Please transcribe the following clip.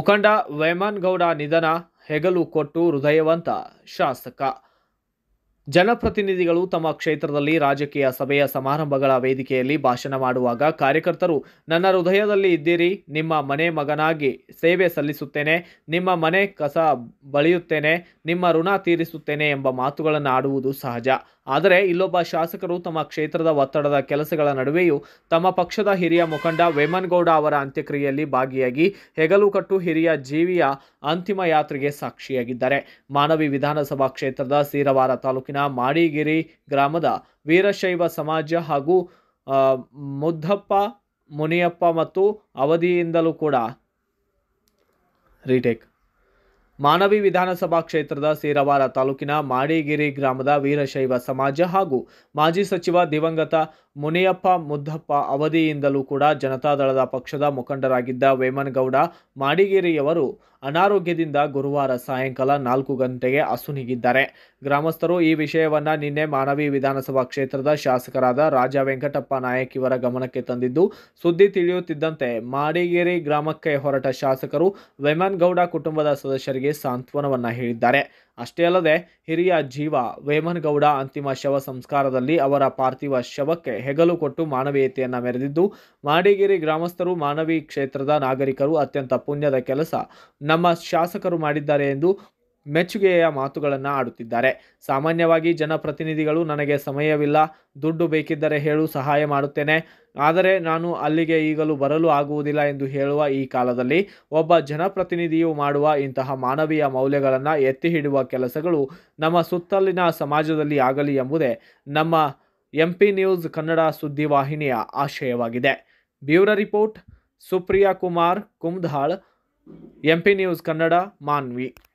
ಮುಖಂಡ ವೇಮನಗೌಡ ನಿಧನ ಹೆಗಲು ಕೊಟ್ಟು ಹೃದಯವಂತ ಶಾಸಕ ಜನಪ್ರತಿನಿಧಿಗಳು ತಮ್ಮ ಕ್ಷೇತ್ರದಲ್ಲಿ ರಾಜಕೀಯ ಸಭೆಯ ಸಮಾರಂಭಗಳ ವೇದಿಕೆಯಲ್ಲಿ ಭಾಷಣ ಮಾಡುವಾಗ ಕಾರ್ಯಕರ್ತರು ನನ್ನ ಹೃದಯದಲ್ಲಿ ಇದ್ದೀರಿ ನಿಮ್ಮ ಮನೆ ಮಗನಾಗಿ ಸೇವೆ ಸಲ್ಲಿಸುತ್ತೇನೆ ನಿಮ್ಮ ಮನೆ ಕಸ ಬಳಿಯುತ್ತೇನೆ ನಿಮ್ಮ ಋಣ ತೀರಿಸುತ್ತೇನೆ ಎಂಬ ಮಾತುಗಳನ್ನು ಆಡುವುದು ಸಹಜ ಆದರೆ ಇಲ್ಲೊಬ್ಬ ಶಾಸಕರು ತಮ್ಮ ಕ್ಷೇತ್ರದ ಒತ್ತಡದ ಕೆಲಸಗಳ ನಡುವೆಯೂ ತಮ್ಮ ಪಕ್ಷದ ಹಿರಿಯ ಮುಖಂಡ ವೇಮನಗೌಡ ಅವರ ಅಂತ್ಯಕ್ರಿಯೆಯಲ್ಲಿ ಭಾಗಿಯಾಗಿ ಹೆಗಲು ಕಟ್ಟು ಹಿರಿಯ ಜೀವಿಯ ಅಂತಿಮ ಯಾತ್ರೆಗೆ ಸಾಕ್ಷಿಯಾಗಿದ್ದಾರೆ ಮಾನವಿ ವಿಧಾನಸಭಾ ಕ್ಷೇತ್ರದ ಸೀರವಾರ ತಾಲೂಕಿನ ಮಾಡಿಗಿರಿ ಗ್ರಾಮದ ವೀರಶೈವ ಸಮಾಜ ಹಾಗೂ ಆ, ಮುದ್ದಪ್ಪ ಮುನಿಯಪ್ಪ ಮತ್ತು ಅವಧಿಯಿಂದಲೂ ಕೂಡ ರೀಟೇಕ್ ಮಾನವಿ ವಿಧಾನಸಭಾ ಕ್ಷೇತ್ರದ ಸೇರವಾರ ತಾಲೂಕಿನ ಮಾಡಿಗಿರಿ ಗ್ರಾಮದ ವೀರಶೈವ ಸಮಾಜ ಹಾಗೂ ಮಾಜಿ ಸಚಿವ ದಿವಂಗತ ಮುನಿಯಪ್ಪ ಮುದ್ದಪ್ಪ ಅವಧಿಯಿಂದಲೂ ಕೂಡ ಜನತಾದಳದ ಪಕ್ಷದ ಮುಖಂಡರಾಗಿದ್ದ ವೇಮನಗೌಡ ಮಾಡಿಗಿರಿಯವರು ಅನಾರೋಗ್ಯದಿಂದ ಗುರುವಾರ ಸಾಯಂಕಾಲ ನಾಲ್ಕು ಗಂಟೆಗೆ ಅಸುನೀಗಿದ್ದಾರೆ ಗ್ರಾಮಸ್ಥರು ಈ ವಿಷಯವನ್ನ ನಿನ್ನೆ ಮಾನವಿ ವಿಧಾನಸಭಾ ಕ್ಷೇತ್ರದ ಶಾಸಕರಾದ ರಾಜ ವೆಂಕಟಪ್ಪ ನಾಯಕ್ ಇವರ ಗಮನಕ್ಕೆ ತಂದಿದ್ದು ಸುದ್ದಿ ತಿಳಿಯುತ್ತಿದ್ದಂತೆ ಮಾಡಿಗೇರಿ ಗ್ರಾಮಕ್ಕೆ ಹೊರಟ ಶಾಸಕರು ವೇಮನಗೌಡ ಕುಟುಂಬದ ಸದಸ್ಯರಿಗೆ ಸಾಂತ್ವನವನ್ನ ಹೇಳಿದ್ದಾರೆ ಅಷ್ಟೇ ಅಲ್ಲದೆ ಹಿರಿಯ ಜೀವ ವೇಮನಗೌಡ ಅಂತಿಮ ಶವ ಸಂಸ್ಕಾರದಲ್ಲಿ ಅವರ ಪಾರ್ಥಿವ ಶವಕ್ಕೆ ಹೆಗಲು ಕೊಟ್ಟು ಮಾನವೀಯತೆಯನ್ನ ಮೆರೆದಿದ್ದು ಮಾಡಿಗೇರಿ ಗ್ರಾಮಸ್ಥರು ಮಾನವಿ ಕ್ಷೇತ್ರದ ನಾಗರಿಕರು ಅತ್ಯಂತ ಪುಣ್ಯದ ಕೆಲಸ ನಮ್ಮ ಶಾಸಕರು ಮಾಡಿದ್ದಾರೆ ಎಂದು ಮೆಚ್ಚುಗೆಯ ಮಾತುಗಳನ್ನು ಆಡುತ್ತಿದ್ದಾರೆ ಸಾಮಾನ್ಯವಾಗಿ ಜನಪ್ರತಿನಿಧಿಗಳು ನನಗೆ ಸಮಯವಿಲ್ಲ ದುಡ್ಡು ಬೇಕಿದ್ದರೆ ಹೇಳು ಸಹಾಯ ಮಾಡುತ್ತೇನೆ ಆದರೆ ನಾನು ಅಲ್ಲಿಗೆ ಈಗಲೂ ಬರಲು ಆಗುವುದಿಲ್ಲ ಎಂದು ಹೇಳುವ ಈ ಕಾಲದಲ್ಲಿ ಒಬ್ಬ ಜನಪ್ರತಿನಿಧಿಯು ಮಾಡುವ ಇಂತಹ ಮಾನವೀಯ ಮೌಲ್ಯಗಳನ್ನು ಎತ್ತಿ ಹಿಡುವ ಕೆಲಸಗಳು ನಮ್ಮ ಸುತ್ತಲಿನ ಸಮಾಜದಲ್ಲಿ ಆಗಲಿ ಎಂಬುದೇ ನಮ್ಮ ಎಂ ಪಿ ನ್ಯೂಸ್ ಕನ್ನಡ ಸುದ್ದಿವಾಹಿನಿಯ ಆಶಯವಾಗಿದೆ bureau report Supriya Kumar Kumdal M P news Kannada Manvi